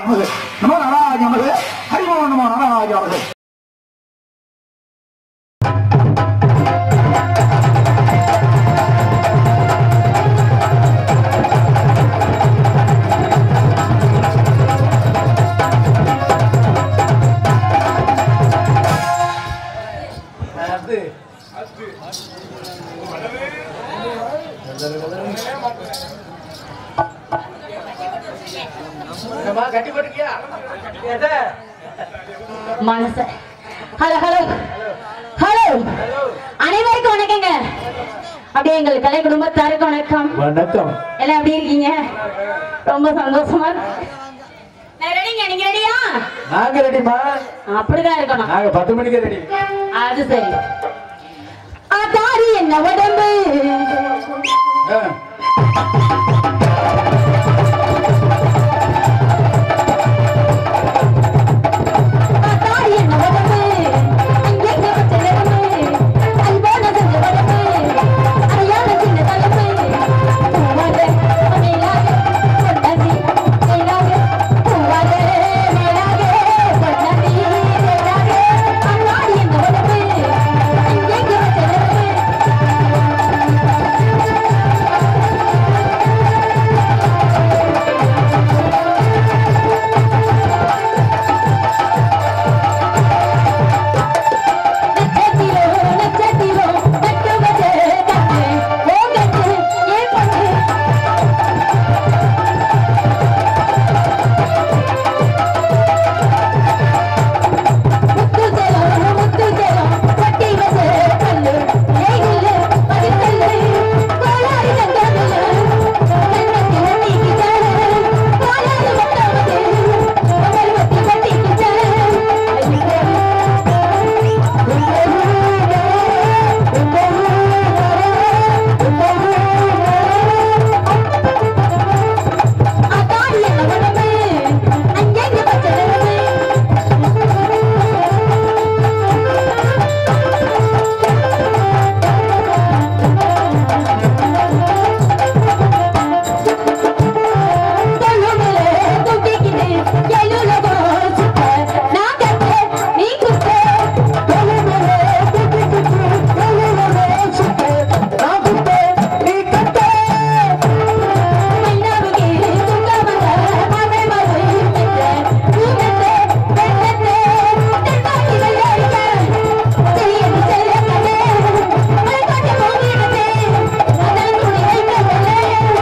நமது நமோ நாராஜ நமது ஹரிமோ நமோ நாராஜ நமது கட்டி போட்டுக்கியா எதை மனச ஹலோ ஹலோ ஹலோ அனைவருக்கும் வணக்கங்க அப்படியே எங்கள் கலை குடும்பத்தாருக்கு வணக்கம் வணக்கம் எல்லாம் எப்படி இருக்கீங்க ரொம்ப சந்தோஷமா இருக்கு. நான் ரெடிங்க நீங்க ரெடியா நாங்க ரெடிமா அப்படிதான் இருக்கணும் நாங்க பத்து மணிக்கு ரெடி அது சரி அதாரி என்ன உடம்பு அதாரி என்ன உடம்பு அங்கே பச்சை நிறமு அல்போன செஞ்ச உடம்பு அறையான சின்ன தலைப்பு பூவாத மேலாக கொண்டாதி மேலாக பூவாத மேலாக கொண்டாதி மேலாக அதாரி என்ன உடம்பு அங்கே பச்சை நிறமு நட்சத்திரோ நட்சத்திரோ நட்டுவது கட்டு ஓ கட்டு ஏ பட்டு முத்துச்செலோ முத்துச்செலோ கட்டி வச்ச கல்லு ஏகில்லு பதிக்கல்லு கோளாறு தங்கமில்லு கண்ணத்தில நீக்கிச்சாரு கோளாறு வட்டாவது கமல்வத்தி கட்டிக்கிச்சாரு அதாரி என்ன உடம்பு அங்கேங்க பச்சை நிறமு தொழுதுல தும்பிக்கிட்டு எழுலகோ சுத்த நான் கட்ட நீ குத்த தொழுதுல தும்பிக்கிட்டு எழுலகோ சுத்த நான் குத்த நீ கட்ட மைனாவுக்கு துங்க வந்த மலை மலை பெற்ற பூங்கத்தை வெள்ளத்தை தென்பாக்கி விளையாடிக்க தெரியது செல்ல கண்ணே மலை காட்டி போகிறதே அதன் துணி வைக்கவில்லை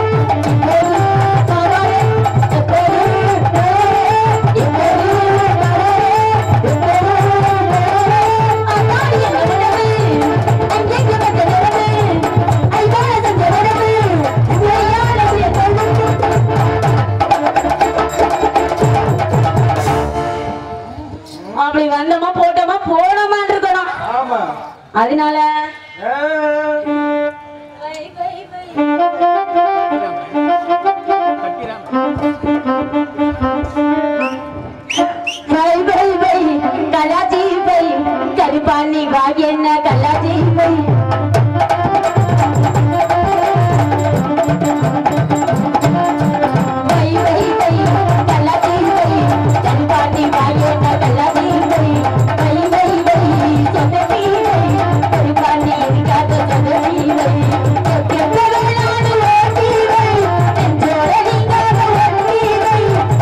அப்படி வந்தோமா போட்டோமா போனோமா இருக்கணும் ஆமா அதனால ஆ. பை பை பை கலாச்சி பை கருப்பாணி வா என்ன கலாச்சி பை பை பை பை கலாச்சி பை கருப்பாணி வா என்ன கலாச்சி பை பை பை பை சொந்தத்தி பை கருப்பாணி இருக்காத சொந்தத்தி பை சொத்தியப்பவளான ஓட்டி பை நெஞ்சோட நீங்காத ஒட்டி பை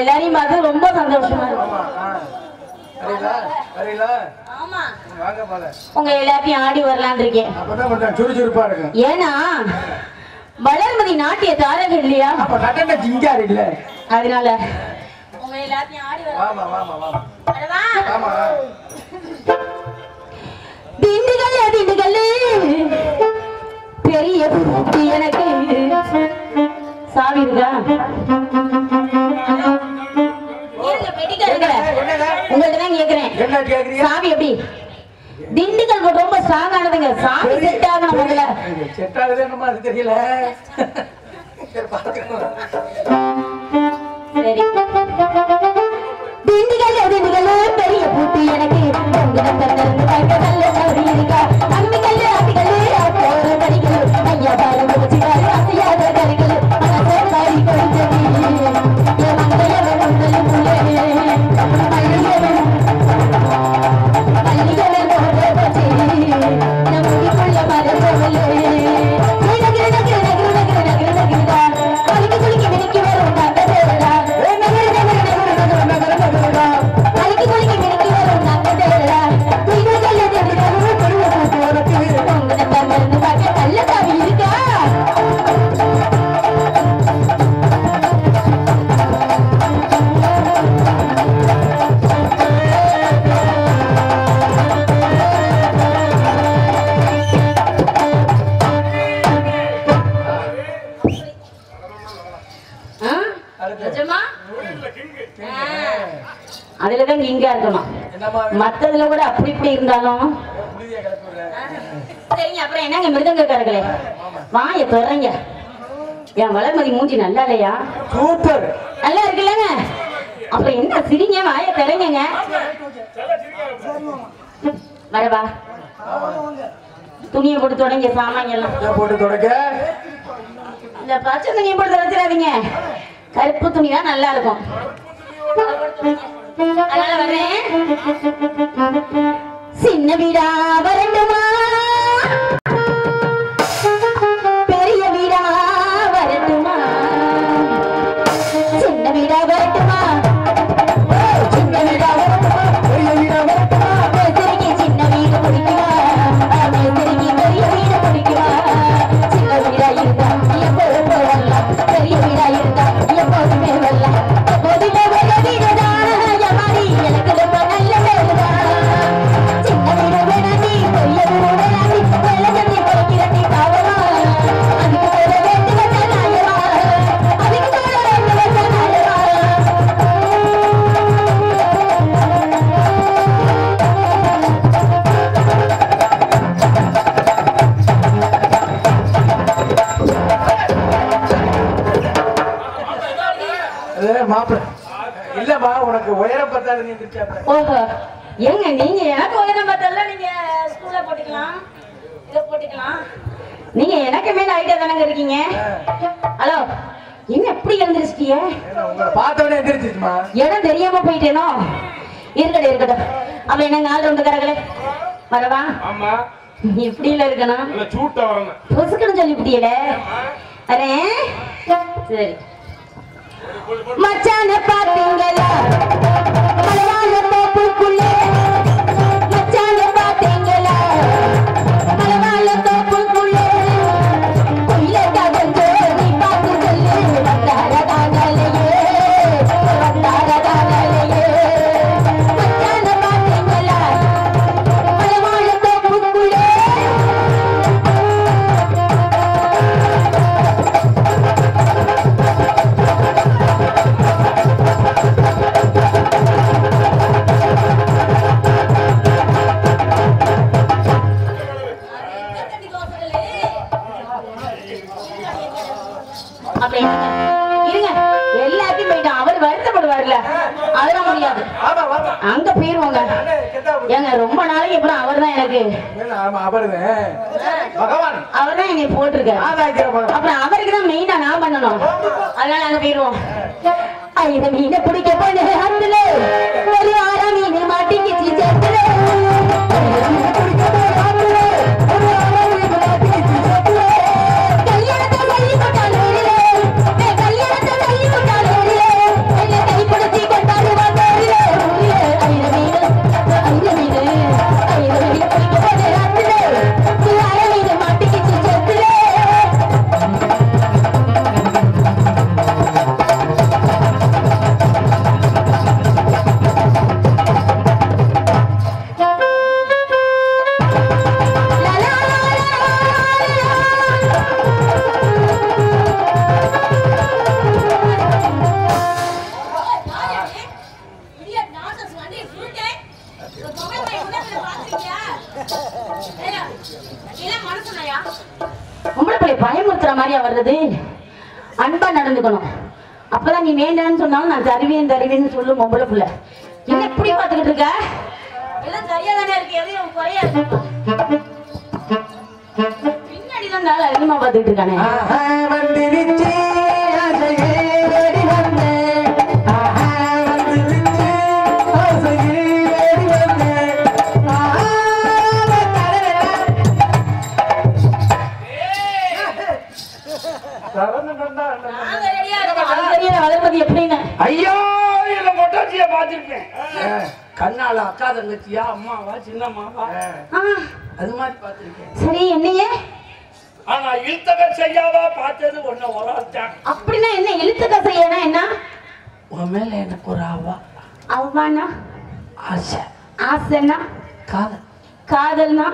எல்லாரையும் பார்த்து ரொம்ப சந்தோஷமா இருக்கு ஆமா ஆ. வரீங்களா வரீங்களா ஆமா வாங்க போல உங்க எல்லாத்தையும் ஆடி வரலான் இருக்கேன் அப்பதான் கொஞ்சம் சுறுசுறுப்பா இருக்கும் ஏன்னா வளர்மதி நாட்டிய தாரக இல்லையா அப்ப நடன ஜிங்கார் இல்ல அதனால உங்க எல்லாத்தையும் ஆடி வர வாமா வாமா வாமா வரவா? ஆமா திண்டுக்கல் திண்டுக்கல் பெரிய பூட்டி எனக்கு சாவி இருக்கா இருங்க, பெட்டிக்கா இருக்கிற. உங்கள்ட்ட தான் கேக்குறேன் என்ன கேக்குறீங்க சாவி எப்படி திண்டுக்கல் கோட்டை ரொம்ப ஸ்ட்ராங் ஆனதுங்க சாவி செட் ஆகணும் முதல்ல செட் ஆகுது என்னமோ அது தெரியல சரி பாத்துக்கலாம் சரி திண்டுக்கல் திண்டுக்கல் பெரிய பூட்டி எனக்கு உங்ககிட்ட திறந்து பார்க்க நல்ல சாவி இருக்கா அம்மிக்கல் அம்மிக்கல் போற படிக்கல் ஐயா பாரு முடிச்சுக்காரு அசையாத கருக்கல் மனசே பாடி கொடுத்தது என் மங்கைய மங்கள் புள்ளே மல்லிகை மல்லிகை போட பச்சை நம் முடிக்குள்ள மரத்தவளே கிரக கிரக கிரக கிரக கிரக கிரக குலுக்கி குலுக்கி மினுக்கி வரும் நல்ல தேடலா குலுக்கி குலுக்கி மினுக்கி வரும் நல்ல தேடலா திண்டுக்கல்ல திண்டுக்கல் பெரிய பூட்டி உனக்கு உங்களை தமிழ்ந்து பார்க்க நல்ல சாவி இருக்கா ஆ? நிஜமா? ஆ. அதுலதான் இங்க இருக்கணும் என்னம்மா மத்ததுல கூட அப்படி இப்படி இருந்தாலும் புழுதிய கிளப்பி விடுற சரிங்க அப்புறம் என்னங்க மிருதங்கக்காரர்களே வாய துறங்க என் வளர்மதி மூஞ்சி நல்லா இல்லையா சூப்பர் நல்லா இருக்குல்லங்க அப்புறம் என்ன சிரிங்க வாய திறங்க வரவா துணியை போட்டு தொடங்க சாமான் எல்லாம் இதை போட்டு தொடக்க இந்த பச்சை துணியை போட்டு தொடச்சிடாதீங்க கருப்பு துணி தான் நல்லா இருக்கும் அதனால வரேன் சின்ன வீடா வரட்டுமா பெரிய வீடா வரட்டுமா சின்ன வீடா வரட்டுமா சின்ன வீடா வரட்டுமா பெரிய வீடா வரட்டுமா? மேஸ்திரிக்கு சின்ன வீடு பிடிக்குமா மேஸ்திரிக்கு பெரிய வீடு பிடிக்குமா சின்ன வீடா இருந்தா எப்போதும் வரலாம் பெரிய வீடா இருந்தா எப்போதுமே வரலாம் எப்போதுமே வர வீடுதான் எமாடி எனக்கு ரொம்ப நல்ல வீடுதான் சின்ன வீடு வேணாண்டி பெரிய வீடு வேணாண்டி வெள்ள தண்ணி குறைக்கிறண்டி பாவமா அதுக்கு போல வேண்டு வச்ச நாயமா அதுக்கு போல வேண்டு வச்ச நாயமா அது மாப்பிள இல்லம்மா உனக்கு உயரம் பத்தாது நீ திருச்சாப்ப ஓஹோ ஏங்க நீங்க எனக்கு உயரம் பார்த்தால நீங்க ஸ்கூல்ல போட்டுக்கலாம் இத போட்டுக்கலாம் நீங்க எனக்கு மேல ஐடியா தானங்க இருக்கீங்க ஹலோ என்ன எப்படி எழுந்திருச்சிட்டீங்க உங்களை பார்த்தவனே எந்திரிச்சிச்சுமா இடம் தெரியாம போயிட்டேனோ இருக்கட்டும் இருக்கட்டும் அப்ப என்னங்க ஆள் ரெண்டு கரகளே வரவா ஆமா இப்படியில இருக்கணும் இல்ல சூட்ட வரணும் பொசுக்குன்னு சொல்லிவிட்டியல வரேன் சரி மச்சான பாத்தீங்களா மலைவாழ தோப்புக்குள்ளே மச்சான பாத்தீங்களா மலைவாழ தோப்புக்குள்ளே குயில கதல் ஜோடி பார்த்து சொல்லு வந்தார தாங்கலையே வந்தார தாங்கலையே மச்சான பாத்தீங்களா மலைவாழ தோப்புக்குள்ளே அப்ப என்னங்க? இருங்க எல்லாத்தையும் போயிட்டோம் அவர் வருத்தப்படுவார்ல அதெல்லாம் முடியாது ஆமா வாமா அங்க போயிருவோங்க அண்ணே, கெட்டா போடு. ஏங்க ரொம்ப நாளைக்கு அப்புறம் அவர் தான் எனக்கு ஏன்னா, ஆமா அவருங்க பகவான் அவர் தான் என்னை போட்டிருக்காரு ஆதாய்க்கிற பகவான் அப்புறம் அவருக்கு தான் மெயினா நான் பண்ணணும் அதனால அங்க போயிருவோம் ஐந்து மீனை பிடிக்க போன ஆத்துல ஒரு ஆறா மீன் மாட்டிக்கிச்சு சேத்துல கல்யாணத்தை சொல்லி போட்டாலே கல்யாணத்தை சொல்லி போட்டாலே என்ன கைப்பட பொம்பளை பிள்ளை பயமுறுத்துற மாதிரியா வர்றது அன்பா நடந்துக்கணும் அப்பதான் நீ வேண்டான்னு சொன்னாலும் நான் தருவேன் தருவேன்னு சொல்லும் பொம்பளை பிள்ளை என்ன இப்படி பாத்துக்கிட்டு இருக்க எல்லாம் சரியா தானே இருக்கு எதையும் குறையா இருக்கு பின்னாடி தான் இந்த ஆள் அதிகமா பாத்துக்கிட்டு இருக்கானே ஆஹா, வந்துருச்சு, ஆசையே ஓடி வந்தேன். ஆஹா, வந்துருச்சு, ஆசையே ஓடி வந்தேன். ஆஹா, தரரா. நாங்க ரெடியா இருக்கோம். அது தெரியல வளர்மதி எப்படின்னு ஐயோ இல்ல மொட்டாச்சிய பாத்திருப்பேன் கண்ணால அக்கா தங்கச்சியா அம்மாவா சின்னம்மாவா ஆ, அது மாதிரி பாத்திருக்கேன் சரி என்னையே ஆனா இழுத்தக செய்யாவா பார்த்தது ஒண்ணு ஒராத்தான் அப்படின்னா என்ன இழுத்து கசையனா என்ன உன் மேல எனக்கு ஒரு ஆவா அவ்வானா ஆசை ஆசைன்னா காதல் காதல்னா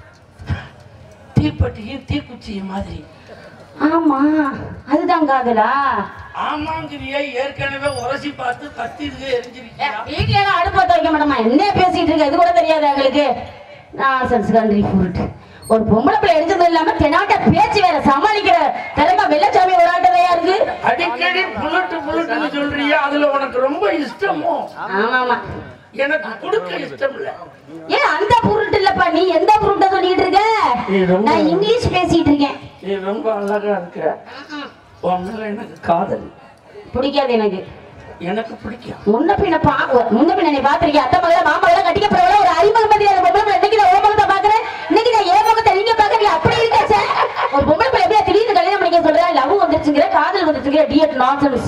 தீப்பெட்டியும் தீக்குச்சியும் மாதிரி ஆமா அதுதான் காதலா ஆமாங்கிறிய ஏற்கனவே உரசி பார்த்து கத்திருக்கு எரிஞ்சிருக்கியா வீட்டுல எல்லாம் அடுப்பத்த வைக்க மாட்டோமா என்ன பேசிட்டு இருக்க இது கூட தெரியாது எங்களுக்கு நான் சென்ஸ் கண்ட்ரி ஃபுட் ஒரு பொம்பளை பிள்ளை எடுத்தது இல்லாம தெனாட்ட பேச்சு வேற சமாளிக்கிற திறமை வெள்ளச்சாமி ஒரு ஆட்டதையா இருக்கு அடிக்கடி புல்லட்டு புல்லட்டுன்னு சொல்றியா அதுல உனக்கு ரொம்ப இஷ்டமோ ஆமா ஆமா எனக்கு கொடுக்க இஷ்டம் இல்ல ஏன் அந்த புருட்டு இல்லப்பா நீ எந்த புருட்ட சொல்லிட்டு இருக்க நீ ரொம்ப- நான் இங்கிலீஷ் பேசிட்டு இருக்கேன் நீ ரொம்ப அழகா இருக்க உன் மேல எனக்கு காதல் பிடிக்காது எனக்கு எனக்கு பிடிக்கும் முன்ன பின்ன பா முன்ன பின்ன நீ பாத்திருக்கிய அத்தை மகள மாமகள கட்டிக்க போறவள ஒரு அறிமுகம் பத்தி அந்த பொம்பளை பிள்ளை இன்னைக்கு நான் ஓ முகத்தை பாக்குறேன் இன்னைக்கு நான் ஏ முகத்தை நீங்க பாக்குறீங்க அப்படி இருக்காச்சே ஒரு பொம்பளை பிள்ளை எப்படியா திடீர்னு கல்யாணம் பண்ணிக்க சொல்றா லவ் வந்துருச்சுங்கிற காதல் வந்துருச்சுங்கிற டிஎட் நான்சென்ஸ்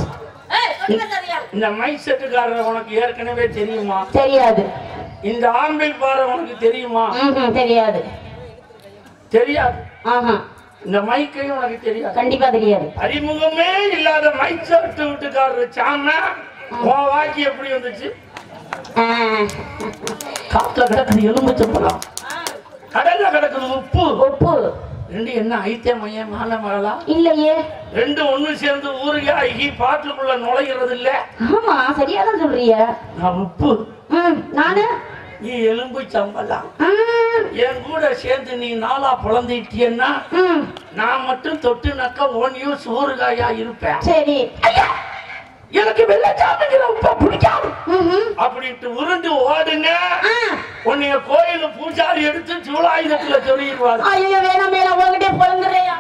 இந்த மைக் செட்டுக்காரர் உனக்கு ஏற்கனவே தெரியுமா தெரியாது இந்த ஆம்பிள் பாறை உனக்கு தெரியுமா ம்ஹும், தெரியாது தெரியாது ஆஹா இந்த மைக்கையும் உனக்கு தெரியாது கண்டிப்பா தெரியாது அறிமுகமே இல்லாத மைக் செட்டு வீட்டுக்காரர் சாம உன் வாக்கி எப்படி வந்துச்சு ஆ, காட்டுல கிடக்குது எலும்புச்சம்பழம் கடல்ல கிடக்குது உப்பு உப்பு ரெண்டு என்ன ஐத்தியமைய மான மகளா இல்லையே ரெண்டு ஒண்ணு சேர்ந்து ஊருகே ஆகி பாட்டுக்குள்ள நுழைகிறது இல்ல ஆமா சரியாதான் சொல்றிய நான் உப்பு ம் நானு நீ எலும்பு சம்பளம் ஆ, என் கூட சேர்ந்து நீ நாளா புலந்திட்டியன்னா ம் நான் மட்டும் தொட்டு நக்க ஓனியும் சோறுகாயா இருப்பேன் சரி எனக்கு வெள்ளச்சாமிங்கிற உப்ப பிடிக்காது ம்ஹும். அப்படின்ட்டு உருண்டு ஓடுங்க ஆ, உன்னைய கோயில் பூஜாரி எடுத்து சூலாயுதத்துல சொல்லிடுவாரு ஐயோ வேணாம் வேணாம் உங்ககிட்டே பொழங்குறியா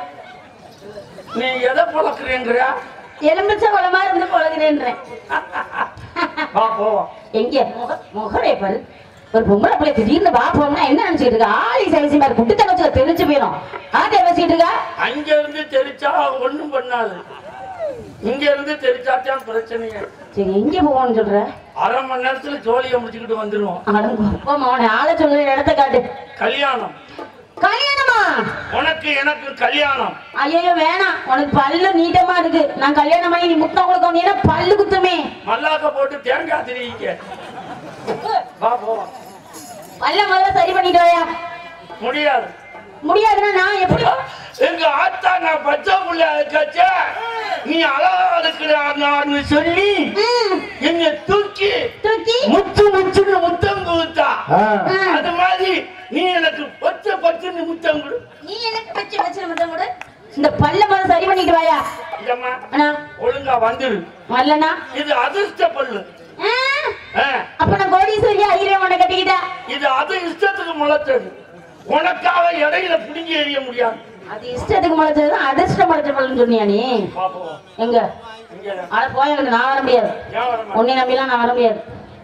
நீ எதை புழக்கிறேங்கிற எலும்பிச்ச குளமா இருந்து பொழகுறேன்றேன் வா போவோம் எங்க முக முகரே பாரு ஒரு பொம்பளை பிள்ளை திடீர்னு வா போனா என்ன நினைச்சிட்டு இருக்கா ஆளி சைசி மாதிரி குட்டு தங்கச்சுல தெரிஞ்சு போயிடும் ஆட்டை பேசிட்டு இருக்கா அங்க இருந்து தெரிச்சா ஒண்ணும் பண்ணாது இங்க இருந்து தெரிச்சாத்தான் பிரச்சனையே சரி எங்க போவோம்னு சொல்ற அரை மணி நேரத்துல ஜோலியை முடிச்சுக்கிட்டு வந்துருவோம் அடங்கப்பா அவனை ஆளை சொல்ற இடத்த காட்டு கல்யாணம் கல்யாணமா உனக்கு எனக்கு கல்யாணம் ஐயோ வேணாம் உனக்கு பல்லு நீட்டமா இருக்கு நான் கல்யாணம் பண்ணி நீ முத்தம் கொடுக்க வந்தீங்கன்னா பல்லு குத்துமே மல்லாக்க போட்டு தேங்காய் திரிக்க வா போவோம் பல்ல முதல்ல சரி பண்ணிட்டு வாயா முடியாது முடியாதுன்னா நான் எப்படி எங்க ஆத்தா நான் பச்சை புள்ள கச்சா நீ அழகா இருக்கிறான்னு சொல்லி ம், என்னை தூக்கி தூக்கி முத்து முத்துன்னு முத்தம் கொடுத்தா ஆ. அது மாதிரி நீ எனக்கு பச்சை பச்சைன்னு முத்தம் கொடு நீ எனக்கு வச்சு வச்சு முத்தம் கொடு இந்த பல்ல முதல்ல சரி பண்ணிட்டு வாயா இதம்மா அண்ணா ஒழுங்கா வந்துரு வரலண்ணா இது அதிர்ஷ்ட பல்லு ஆ, ஆ, அப்ப நான் கோடீஸ்வரி ஐயரே உன்னை கட்டிக்கிட்டா இது அது இஷ்டத்துக்கு முளைச்சது உனக்காக இடையில பிடிங்கி எறிய முடியாது அது இஷ்டத்துக்கு முளைச்சது அதிர்ஷ்டம் முளைச்ச பல்லுன்னு சொன்னியா நீ பாப்போம் எங்க இங்க அட போய் எனக்கு நான் வர முடியாது ஏன் வர மாட்டே? உன்னை நம்பிலாம் நான் வர முடியாது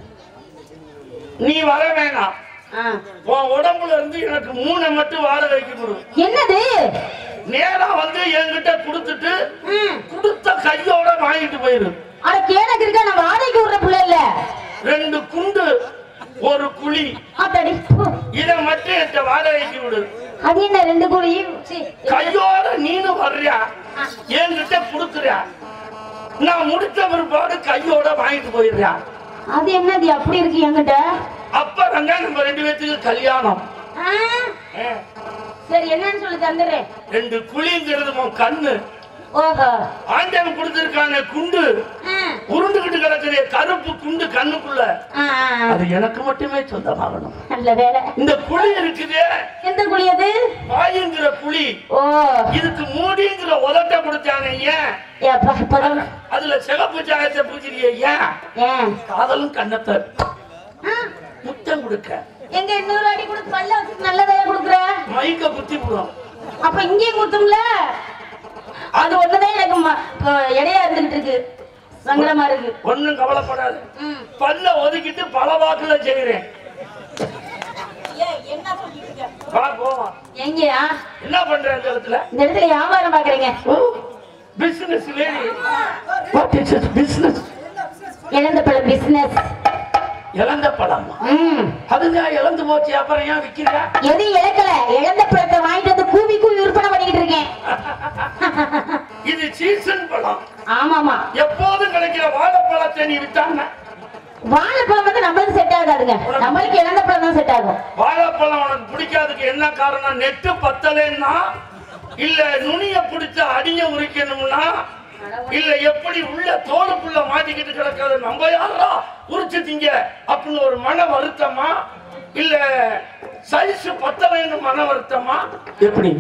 நீ வர வேணாம் ஆ. உன் உடம்புல இருந்து எனக்கு மூணை மட்டும் வாடகைக்கு கொடு என்னது நேரா வந்து என்கிட்ட கொடுத்துட்டு ம். கொடுத்த கையோட வாங்கிட்டு போயிரு அட கேனக்கு இருக்கா நான் வாடகைக்கு விடுற புள்ள இல்ல ரெண்டு குண்டு ஒரு குழி ஆத்தாடி போ. இத மட்டும் என்கிட்ட வாடகைக்கு விடு அது என்ன ரெண்டு கூலியும் சீ. கையோட நீனு வர்றியா என்கிட்ட கொடுக்குறியா நான் முடிச்ச பிற்பாடு கையோட வாங்கிட்டு போயிடுறியா அது என்னது அப்படி இருக்கு என்கிட்ட அப்புறம் தான் நம்ம ரெண்டு பேத்துக்கு கல்யாணம் ஆ, ஆ, சரி என்னன்னு சொல்லி தந்துடுறேன் ரெண்டு குழிங்கிறது உன் கண்ணு ஓஹோ ஆண்டவன் கொடுத்திருக்கான குண்டு ஆ, உருண்டுகிட்டு கிடக்குது கருப்பு குண்டு கண்ணுக்குள்ள ஆ, ஆ, ஆ. அது எனக்கு மட்டுமே சொந்தமாகணும் நல்ல வேலை இந்த குழி இருக்குதே எந்த குழி அது வாயுங்கிற குழி ஓ இதுக்கு மூடிங்கிற உதட்ட கொடுத்தாங்க ஏன் ஏப்பா இப்பதான் அதுல சிகப்பு சாயத்தை பூச்சிரியே ஏன் ஏன் காதலும் கண்ணத்தை ஆ, முத்தம் கொடுக்க எங்க இன்னொரு அடி கொடுத்து பல்ல வச்சு நல்லதையா கொடுக்குற மைக்க குத்தி விடும் அப்ப இங்கேயும் குத்தும்ல அது ஒண்ணுதான் எனக்கு ம- இப்போ இடையா இருந்துகிட்டு இருக்கு சங்கடமா இருக்கு ஒண்ணும் கவலைப்படாது ம். பல்ல ஒதுக்கிட்டு பல வாக்குல செய்யறேன் வா போவோம் எங்கயா என்ன பண்ற இந்த இடத்துல இந்த இடத்துல வியாபாரம் பாக்குறீங்க business lady what is business இழந்த பழம் பிசினஸ் இழந்த பழம் ம் அதுதான் இழந்து போச்சு அப்புறம் ஏன் விக்கிற எது இழக்கல இழந்த பழத்தை வாங்கிட்டு வந்து கூவி கூவி விற்பனை பண்ணிக்கிட்டு இருக்கேன் இது சீசன் பழம் ஆமாமா எப்போதும் கிடைக்கிற வாழைப்பழத்தை நீ வித்தாங்க வாழைப்பழம் வந்து நம்மளுக்கு செட் ஆகாதுங்க நம்மளுக்கு இழந்த பழம் தான் செட் ஆகும் வாழைப்பழம் உனக்கு பிடிக்காததுக்கு என்ன காரணம் நெட்டு பத்தலைன்னா இல்ல நுனிய பிடிச்ச அடிய உரிக்கணும்னா இல்ல எப்படி உள்ள தோலுக்குள்ள மாட்டிக்கிட்டு கிடக்கிறது நம்ம யாரா உரிச்சு திங்க அப்படின்னு ஒரு மன வருத்தமா இல்ல சைஸ் பத்தலைன்னு மன வருத்தமா எப்படி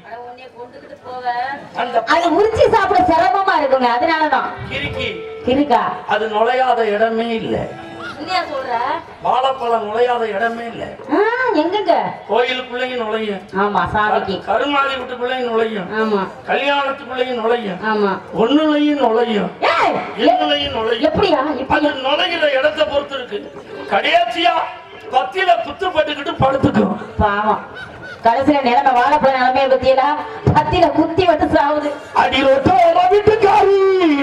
அந்த அது உரிச்சு சாப்பிட சிரமமா இருக்குங்க அதனாலதான் கிறுக்கி இருக்கா அது நுழையாத இடமே இல்ல இல்லையா சொல்ற வாழைப்பழம் நுழையாத இடமே இல்ல ஆ, எங்கங்க கோயிலுக்குள்ளேயும் நுழையும் ஆமா சாமிக்கு கருமாதி வீட்டுக்குள்ளேயும் நுழையும் ஆமா கல்யாணத்துக்குள்ளேயும் நுழையும் ஆமா ஒண்ணுலையும் நுழையும் ஏய், எ- இன்னுலையும் நுழையும் எப்படியா அது இப்படி நுழைகிற இடத்தை பொறுத்து இருக்கு கடைசியா பத்தியில குத்து பட்டுக்கிட்டு படுத்துக்கும் பாவம் கடைசியில நிலைமை வாழைப்பழம் நிலைமையை பத்தியலா பத்தியில குத்தி வந்து சாவுது அடி ரொட்டோ வீட்டுக்காரி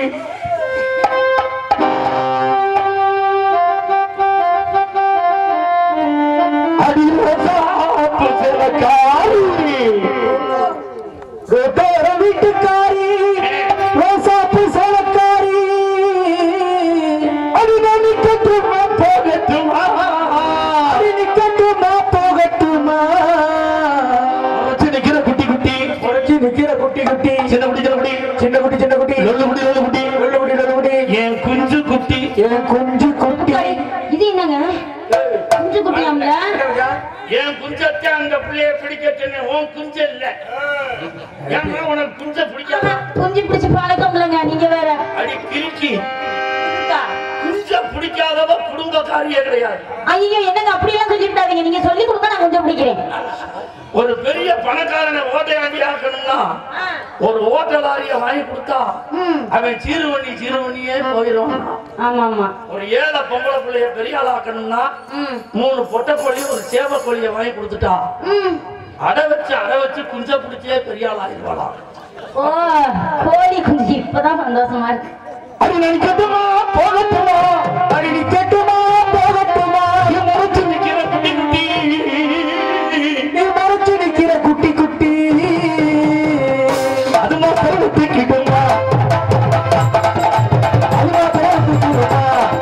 அடி ரொட்டாப்பு சிறக்காரி ரொட்டோர வீட்டுக்காரி ரோசாப்பு சிறக்காரி அடி நான் நிக்கட்டுமா போகட்டுமா அடி நிக்கட்டுமா போகட்டுமா உரைச்சு நிக்கிற குட்டி குட்டி உரைச்சு நிக்கிற குட்டி குட்டி சின்ன குட்டி சின்ன குட்டி சின்ன குட்டி சின்ன குட்டி லொல்லு குட்டி லொல்லு குட்டி லொல்லு குட்டி லொல்லு குட்டி என் குஞ்சு குட்டி என் குஞ்சு குட்டி இது என்னங்க குஞ்சு குட்டியாம்ல என் குஞ்சத்தை அந்த பிள்ளைய பிடிக்க சொன்னேன் உன் குஞ்ச இல்ல ஏன்னா உனக்கு குஞ்ச பிடிக்காத குஞ்சு பிடிச்சு பழக்கம் இல்லைங்க நீங்க வேற அடி கிறுக்கி இருக்கா? குஞ்ச பிடிக்காதவ குடும்பக்காரியே கிடையாது ஐயோ என்னங்க அப்படி எல்லாம் சொல்லிவிடாதீங்க நீங்க சொல்லி கொடுத்தா நான் கொஞ்சம் பிடிக்கிறேன் ஒரு பெரிய பணக்காரனை ஓட்டையாண்டி ஆக்கணும்னா ஒரு ஓட்டலாரிய வாங்கி கொடுத்தா ம் அவன் சீருவண்ணி சீருவண்ணியே போயிடுவான் ஆமா ஆமா ஒரு ஏழை பொம்பளை பிள்ளைய பெரிய ஆள் ஆக்கணும்னா ம் மூணு பொட்டை கோழி ஒரு சேவ கோழிய வாங்கி கொடுத்துட்டா ம் அடை வச்சு அடை வச்சு குஞ்ச பிடிச்சே பெரிய ஆள் ஆயிடுவாளாம் ஓ கோழி குஞ்சு இப்பதான் சந்தோஷமா இருக்கு அது நினைக்கட்டுமா போகட்டுமா அது நிக்கட்டுமா போகட்டுமா நீ மறைச்சு நிக்கிற குட்டி குட்டி நீ மறைச்சு நிக்கிற குட்டி குட்டி அது மாத்திரம் தூக்கிடுமா அது மாத்திரம் தூக்கிடுமா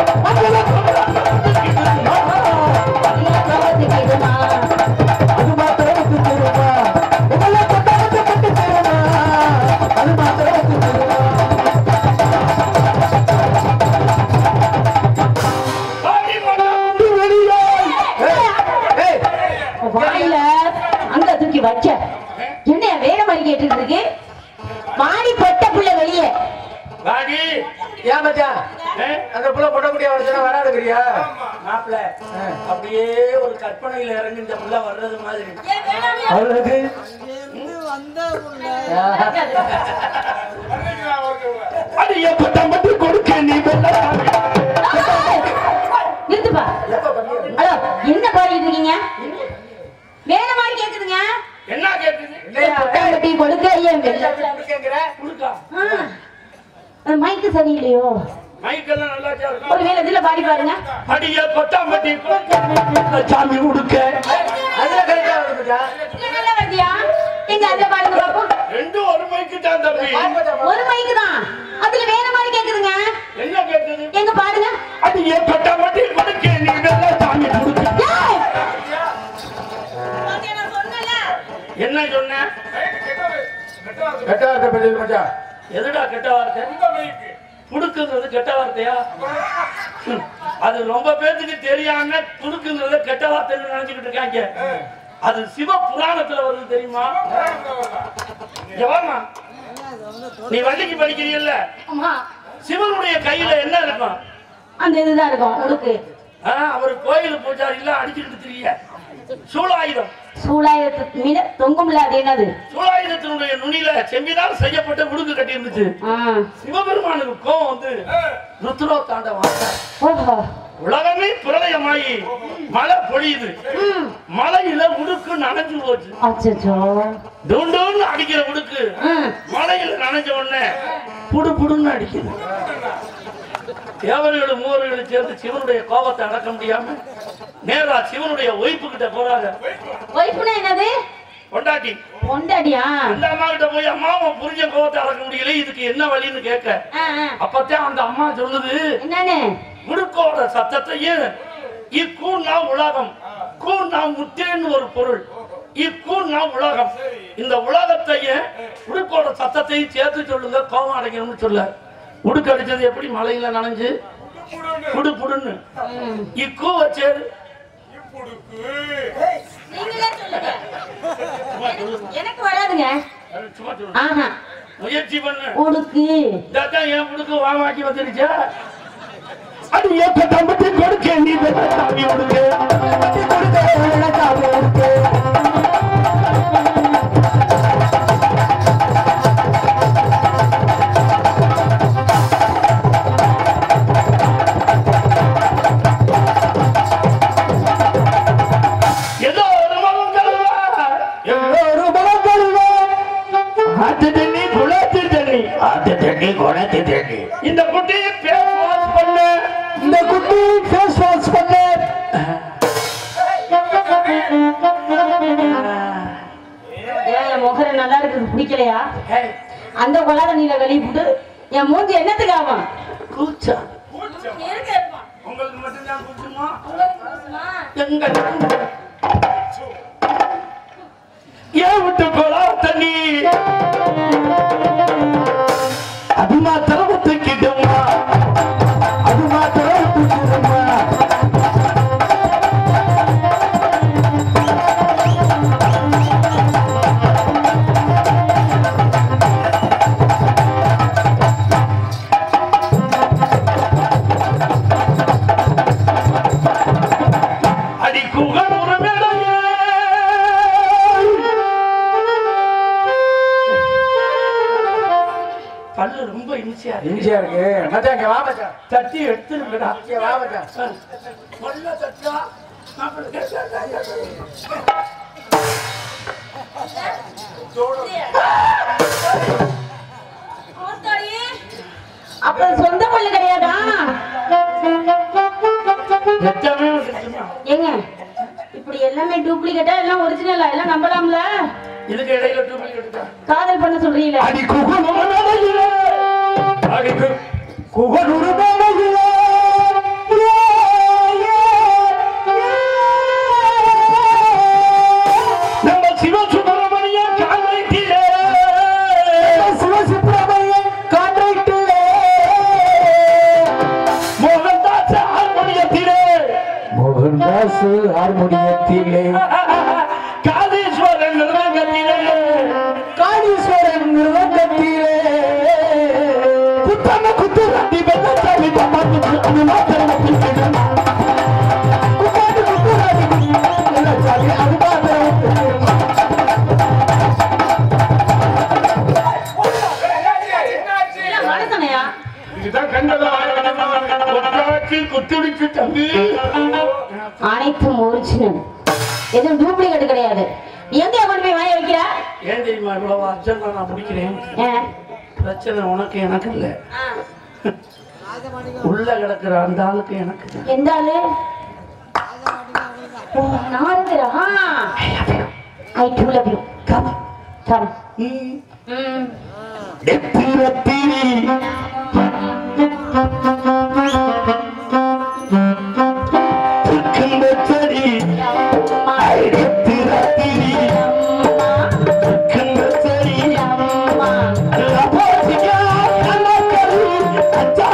காத்துக்கிடுமா அது மாத்திரம் தூக்கிடுமா உங்களை கொட்டாரத்தை கட்டு தருமா அது மாத்திரம் தூக்கிடுமா வாயில அங்க தூக்கி வச்ச என்ன வேற மாதிரி கேட்டுட்டு இருக்கு வாடி பொட்ட புள்ள வெளியே வாடி ஏன் மச்சான் அந்த புள்ள பொட்டக்கூடிய வருஷம் வராதுங்கிறியா மாப்பிள்ள அப்படியே ஒரு கற்பனையில இறங்கி இந்த புள்ள வர்றது மாதிரி அவளுக்கு அது எப்ப மட்டும் கொடுக்க நீ வெள்ளக்காரி. நிறுத்துப்பா ஹலோ என்ன பாடிட்டு இருக்கீங்க வேற மாதிரி கேக்குதுங்க என்ன கேக்குது பொட்டாம்பட்டி கொடுக்க ஏன் வெள்ளை கொடுக்கா ஆ, மைக்கு சரியில்லையோ மைக்கெல்லாம் நல்லா கேட்கும் ஒரு வேலை இதுல பாடி பாருங்க அடிய கொட்டாம்பட்டி கொடுக்க சாமி கொடுக்க அதுல கரெக்டா வருது மச்சான் இல்ல, நல்லா வருதியா எங்க அதுல பாடுங்க பாப்போம் ரெண்டும் ஒரு மைக்கு தான் தம்பி ஒரு மைக்கு தான் அதுல வேற மாதிரி கேக்குதுங்க என்ன கேக்குது எங்க பாடுங்க அடிய கொட்டாம்பட்டி கொடுக்க நீ வெள்ள சாமி கொடுக்க ஏய்! என்ன சொன்ன கெட்ட வார்த்தை பேசுது மச்சான் எதுடா கெட்ட வார்த்தை புடுக்குங்கிறது கெட்ட வார்த்தையா ம். அது ரொம்ப பேத்துக்கு தெரியாம புடுக்குங்கிறத கெட்ட வார்த்தைன்னு நினைச்சுக்கிட்டு இருக்காங்க அது சிவ புராணத்துல வருது தெரியுமா இங்க வாம்மா. நீ வள்ளிக்கு படிக்கிறீல்ல ஆமா சிவனுடைய கையில என்ன இருக்கும் அந்த இதுதான் இருக்கும் உங்களுக்கு ஆ, அவர் கோயில் பூஜாரில அடிச்சுக்கிட்டு தெரிய சூலாயுதம் சூழாயிரத்து மீன தொங்கும்ல அது என்னது சூலாயுதத்தினுடைய நுனியில செம்பினால் செய்யப்பட்ட உடுக்கு கட்டி இருந்துச்சு ஆ. சிவபெருமானுக்கு கோவம் வந்து ருத்ரோ தாண்டவம் ஓஹோ உலகமே பிரளயமாயி மழை பொழியுது மலையில உடுக்கு நனைஞ்சு போச்சு அச்சோ டூண்டூன்னு அடிக்கிற உடுக்கு மலையில நனைஞ்ச உடனே புடு புடுன்னு அடிக்குது தேவர்களும் மூவர்களும் சேர்ந்து சிவனுடைய கோபத்தை அடக்க முடியாம நேரா சிவனுடைய ஒய்ப்பு கிட்ட போறாங்க ஒய்ஃப்னா என்னது கொண்டாட்டி பொண்டாடியா அந்த அம்மா கிட்ட போய் அம்மா உன் புரிஞ்ச கோபத்தை அடக்க முடியல இதுக்கு என்ன வழின்னு கேட்க ஆ, ஆ. அப்பத்தான் அந்த அம்மா சொல்லுது என்னன்னு முடுக்கோட சத்தத்தையும் இக்கூன்னா உலகம் கூன்னா முத்தேன்னு ஒரு பொருள் இக்கூன்னா உலகம் இந்த உலகத்தையும் உடுக்கோட சத்தத்தையும் சேர்த்து சொல்லுங்க கோபம் அடைக்கணும்னு சொல்ல உடுக்கு அடிச்சது எப்படி மலையில நனைஞ்சு புடு புடுன்னு இக்கூ வச்சது நீங்களே சொல்லுங்க சும்மா சொல்லுங்க. எனக்கு வராதுங்க சும்மா சொல்லுங்க. ஆஹா முயற்சி பண்ணு உடுக்கு இதான் என் புடுக்கு வாமாக்கி வந்துருச்சா அது ஏத்த தம்பட்டி கொடுக்க நீ தாமி உடுக்கு கொடுக்க தாமி உடுக்கு ஏதோ ஒரு மகன் கழுவா ஒரு பலம் கழுவ ஆத்து தண்ணி குளத்து தண்ணி ஆத்து தண்ணி குணத்து தண்ணி இந்த குட்டியை பேஸ் வாஷ் பண்ணு இந்த குட்டி ஃபேஸ் வாஷ் பண்ண ஏன் என் முகரை நல்லா இருக்குது பிடிக்கலையா ஏய், அந்த கொள்ளாத நீல வெளியே போட்டு என் மூஞ்சி என்னத்துக்கு ஆகும் கூச்சா உங்களுக்கு மட்டும்தான் கூச்சமா எங்க ஏன் விட்டு போலா தண்ணி அது மாத்திரம் தூக்கிடுமா அது மாத்திரம் தூக்கிடுமா அடி குகன் உறவிடையே பல்லு ரொம்ப இனிச்சியா இருக்கு இஞ்சியா இருக்கு மச்சான் இங்க வா மச்சான் தட்டி எடுத்துருங்கடா இங்க வா மச்சான் நல்ல தட்டா மாப்பிள்ளை கேட்டா அப்ப சொந்த பல்லு கிடையாதா எத்தமே வந்துருச்சுமா ஏங்க இப்படி எல்லாமே டூப்ளிகேட்டா எல்லாம் ஒரிஜினலா எல்லாம் நம்பலாம்ல இதுக்கு இடையில டூப்ளிகேட் தான் காதல் பண்ண சொல்றீங்களே அடி குகன் உறவிடையே அடி கு- குகன் உறவிடையே நம்ம சிவசுப்பிரமணிய காலையிலே சிவசுப்பிரமணியன் கான்ட்ராக்டிலே மோகன்தாஸ் ஹார்மோனியத்திலே மோகன்தாஸ் ஹார்மோனியத்திலே காதீஸ்வரன் நிர்வாகத்திலே காளீஸ்வரன் நிர்வாகத்திலே குத்தம குத்து ரட்டி வெள்ளச்சாமி தம்மாக்கு அது மாத்திரம் பிடிக்கணும். குப்பாட்டு குப்புராடி வெள்ளச்சாமி அது மாத்திரம் இல்ல மனசனையா இதுதான் கண்டதா ஒற்றாக்கி குத்துடிச்சு தம்பி அனைத்தும் ஒரிஜினல் எதுவும் டூப்ளிகேட் கிடையாது எங்க கொண்டு போய் வாங்கி வைக்கிற ஏன் தெரியுமா இவ்வளவு அர்ஜென்டா நான் முடிக்கிறேன் ஏன்? பிரச்சனை உனக்கு எனக்கு இல்ல ஆ. உள்ள கிடக்குற அந்த ஆளுக்கு எனக்கு எந்த ஆளு ஓ, நான் இருக்கிறா I do love you come come ம். ம் நெத்திரத்திரி துக்கம் வச்சடி நெத்திரத்திரி துக்கம் வச்சடி அம்மா லபோசிக்கா கலக்கரி அச்சா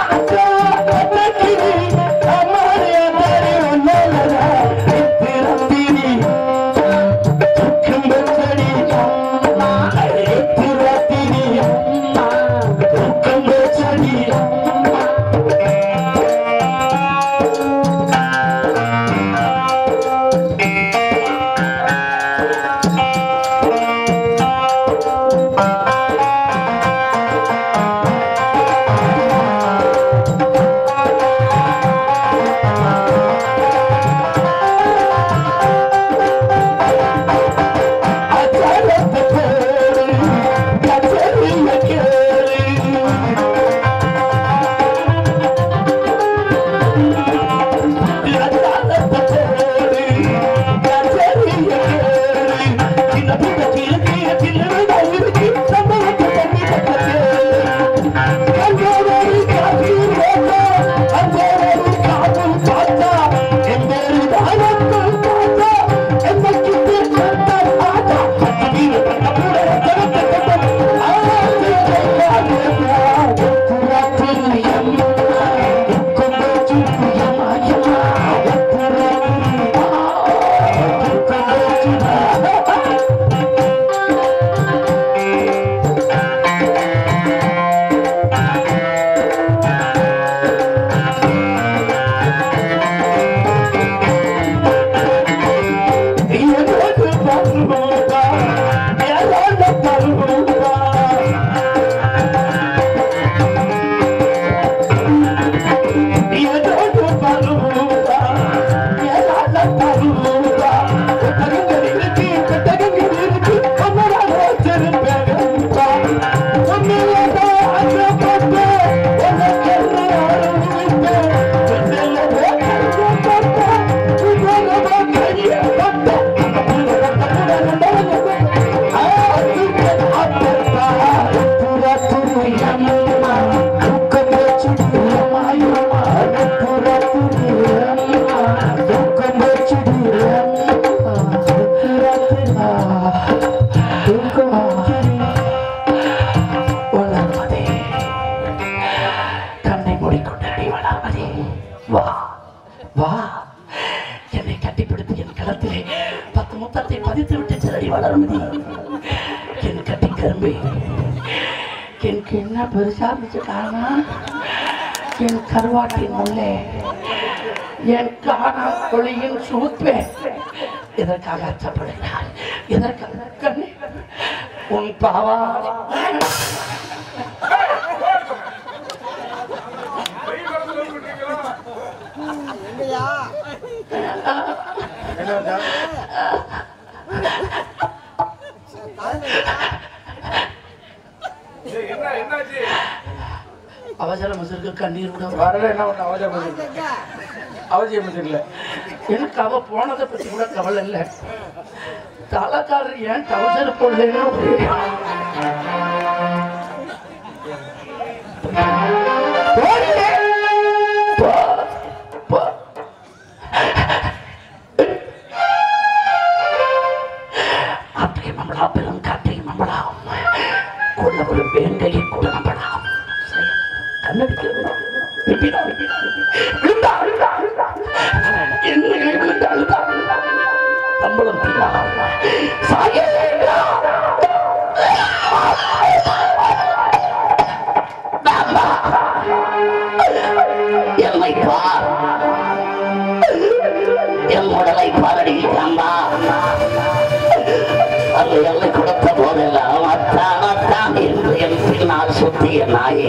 களத்திலே பத்து முத்தத்தை பதித்து விட்டு சிலடி வளர்மதி என் கட்டி கரும்பு எனக்கு என்ன பெருசா இருந்துச்சு காரணம் என் கருவாட்டின் உள்ளே என் காணா கொழியின் சூப்பே இதற்காக அச்சப்படுகிறார் இதற்காக கண்ணே உன் பாவா என்ன என்னாச்சு அவசரம் அவசருக்கு கண்ணீர் விட வரல என்ன பண்ண அவசியம் இல்லை அவசியம் இல்லை எனக்கு அவ போனதை பத்தி கூட கவலை இல்லை தலைக்காரர் ஏன் டவுசர் போடலன்னு ஒரே- போடுங்க. போ, போ. அப்படியே நம்மளா பெரும் காற்றை நம்மளாம் கொள்ள ஒரு வேங்கையை கூட நம்மளாம் கண்ணடிக்கிறது விரும்பினா விரும்பினா விழுந்தா விழுந்தா விழுந்தா என்ன விழுந்தா விழுந்தா நம்மளும் பின்னா சாய என்னை பார் என் உடலை பாரடி அம்மா அது எல்லை கொடுத்த போதெல்லாம் அத்தான் அத்தான் என்று என் பின்னால் சுத்திய நாயே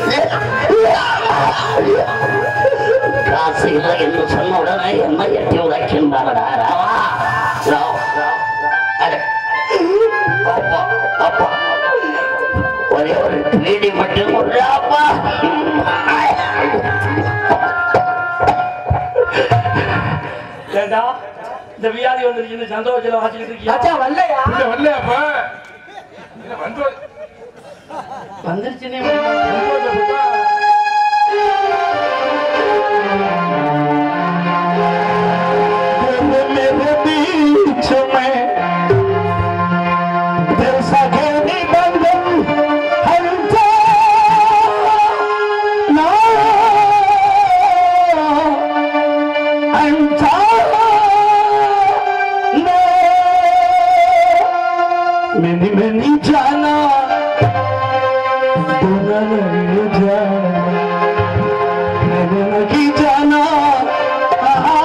காசு இல்லை என்று சொன்ன உடனே என்னை எட்டி உழைக்கின்றாரடா ராவா ராவ், ராவ். அடே. அப்பா அப்பா ஒரே ஒரு வீடி மட்டும் ஒரு அப்பா ஏண்டா இந்த வியாதி வந்துருச்சுன்னு சந்தோஷத்துல வாசிக்கிட்டு இருக்கியா ராஜா வரலையா இல்ல வரல அப்ப இல்ல வந்து வந்துருச்சுன்னே मैंने मैंने जाना दूना नहीं जाना मैंने नहीं जाना आहा,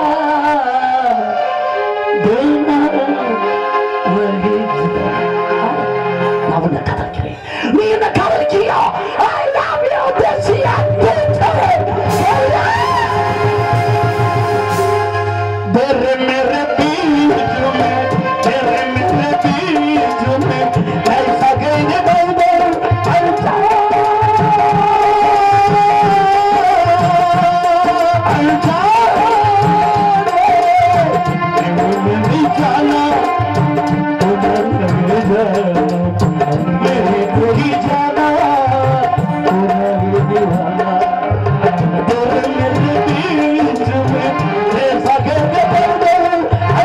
दूना नहीं जाना நான் உன்னை காதலிக்கிறேன் நீ என்ன காதலிக்கிறியா I love you தேசியா तेरे मेरे बीच में तेरे मेरे बीच में ऐसा कहने दो दो जाना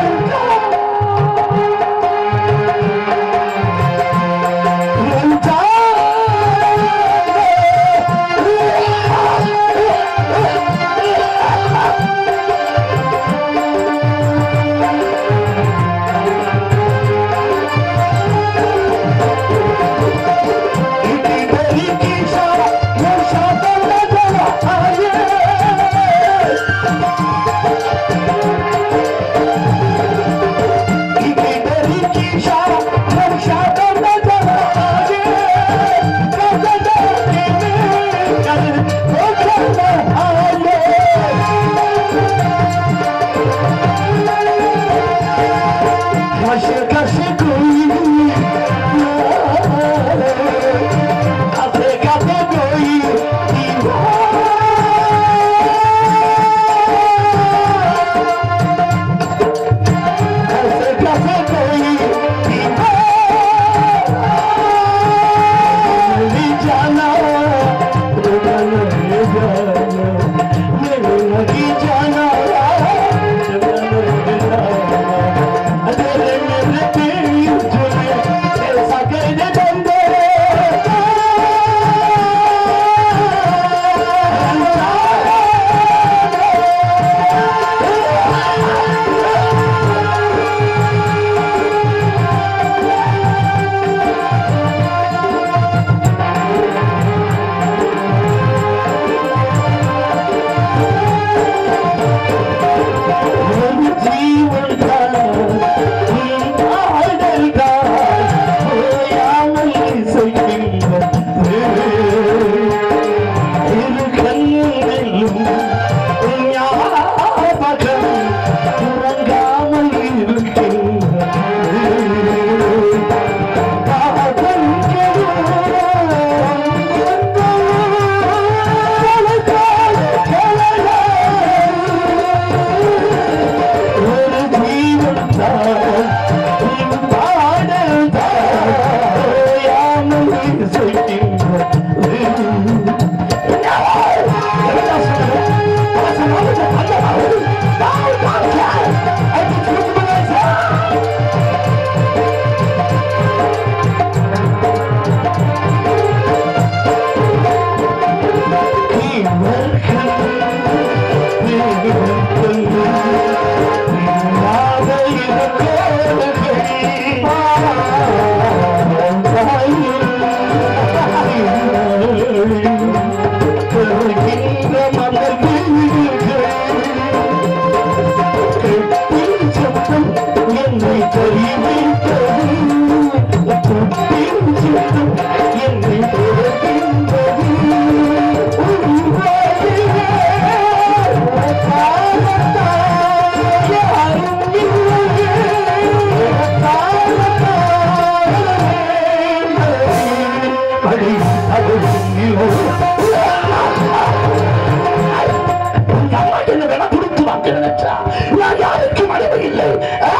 தேவையில்லை ஆ!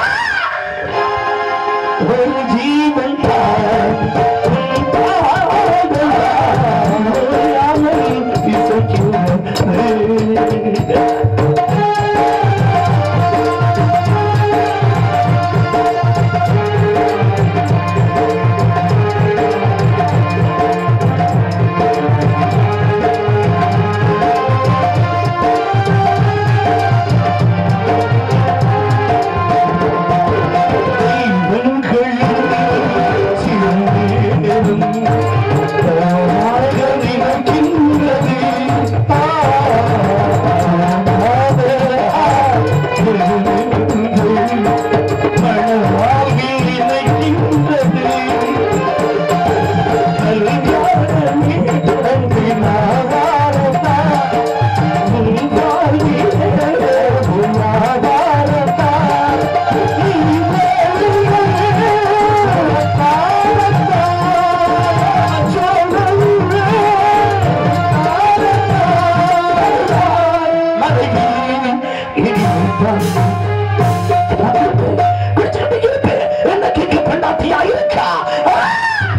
ஒரு ஜீவன் தான் உன் பாதம் தான் ஓயாமல் இசைக்கிறது. இருக்கா